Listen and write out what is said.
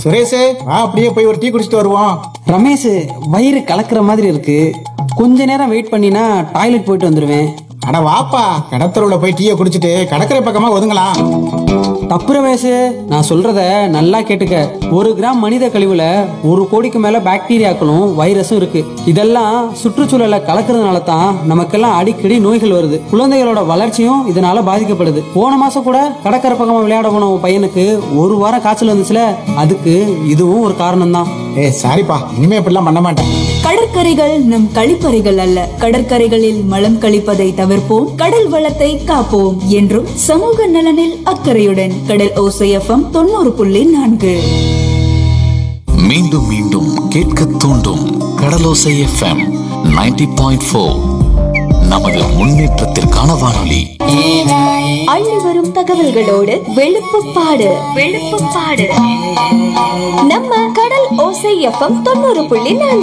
சுரேஷ் வா அப்படியே போய் ஒரு டீ குடிச்சிட்டு வருவோம் ரமேஷ் வயிறு கலக்கிற மாதிரி இருக்கு கொஞ்ச நேரம் வெயிட் பண்ணினா டாய்லெட் போயிட்டு வந்துடுவேன் அட வாப்பா கடத்தருவுல போய் டீயை குடிச்சிட்டு கடற்கரை பக்கமா ஒதுங்கலாம் தப்பு ரமேஷ் நான் சொல்றத நல்லா கேட்டுக்க ஒரு கிராம் மனித கழிவுல ஒரு கோடிக்கு மேல பாக்டீரியாக்களும் வைரஸும் இருக்கு இதெல்லாம் சுற்றுச்சூழலை கலக்கிறதுனால தான் நமக்கெல்லாம் அடிக்கடி நோய்கள் வருது குழந்தைகளோட வளர்ச்சியும் இதனால பாதிக்கப்படுது போன மாசம் கூட கடற்கரை பக்கமா விளையாட போன உன் பையனுக்கு ஒரு வாரம் காய்ச்சல் வந்துச்சுல அதுக்கு இதுவும் ஒரு காரணம் தான் ஏ சாரிப்பா இனிமே இப்படிலாம் பண்ண மாட்டேன் கடற்கரைகள் நம் கழிப்பறைகள் அல்ல கடற்கரைகளில் மலம் கழிப்பதை தவிர்ப்போம் கடல் வளத்தை காப்போம் என்றும் சமூக நலனில் அக்கறையுடன் கடல் ஓசை எஃப்எம் தொண்ணூறு புள்ளி நான்கு மீண்டும் மீண்டும் கேட்க தூண்டும் கடலோசை எஃப்எம் 90.4 பாயிண்ட் ஃபோர் நமது முன்னேற்றத்திற்கான வானொலி அள்ளி வரும் தகவல்களோடு வெளுப்புப்பாடு வெளுப்புப்பாடு நம்ம கடல் ஓசை எஃப்எம் தொண்ணூறு புள்ளி நான்கு